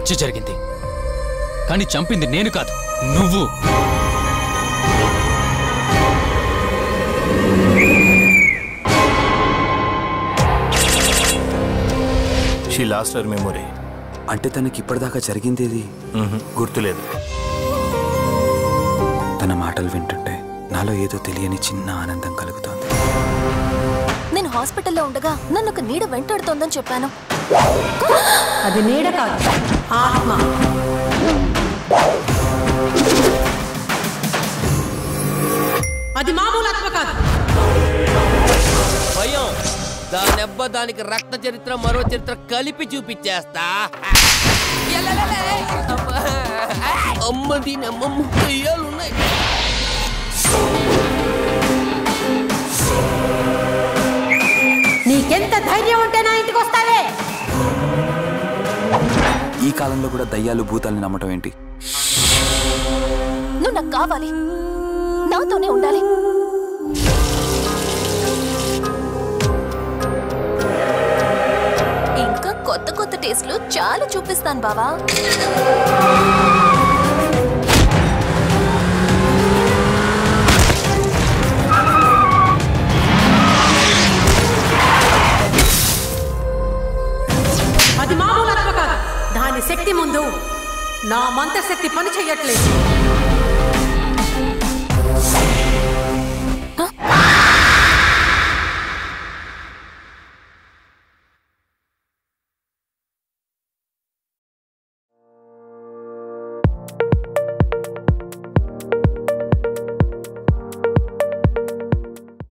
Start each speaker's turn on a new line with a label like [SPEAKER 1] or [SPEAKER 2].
[SPEAKER 1] హత్య జరిగింది కానీ చంపింది నేను కాదు నువ్వు
[SPEAKER 2] షీ లాస్ట్ హర్ మెమొరీ
[SPEAKER 3] అంటే తనకి ఇప్పటిదాకా జరిగిందేది
[SPEAKER 2] గుర్తులేదు
[SPEAKER 3] తన మాటలు వింటుంటే నాలో ఏదో తెలియని చిన్న ఆనందం కలుగుతోంది
[SPEAKER 4] నేను హాస్పిటల్లో ఉండగా నన్ను ఒక నీడ వెంటాడుతోందని చెప్పాను
[SPEAKER 5] అది నీడ కాదు ఆత్మ అది మామూలు ఆత్మ కాదు
[SPEAKER 6] భయం దానెబ్బ దానికి రక్త చరిత్ర మరో చరిత్ర కలిపి చూపించేస్తా ఎల్లెల్లెల్లే. అబ్బా. అమ్మ దీని అమ్మమ్మ దెయ్యాలున్నాయి
[SPEAKER 5] నీకెంత ధైర్యం ఉంటే నా ఇంటికి వస్తావే
[SPEAKER 3] ఈ కాలంలో కూడా దయ్యాలు భూతాల్ని నమ్మటం ఏంటి
[SPEAKER 4] నువ్వు నాకు కావాలి నాతోనే ఉండాలి ఇంకా కొత్త కొత్త టేస్ట్లు చాలా చూపిస్తాను బావా
[SPEAKER 5] అది మామూలు ఆత్మ కాదు దాని శక్తి ముందు నా మంత్రశక్తి పని చెయ్యట్లేదు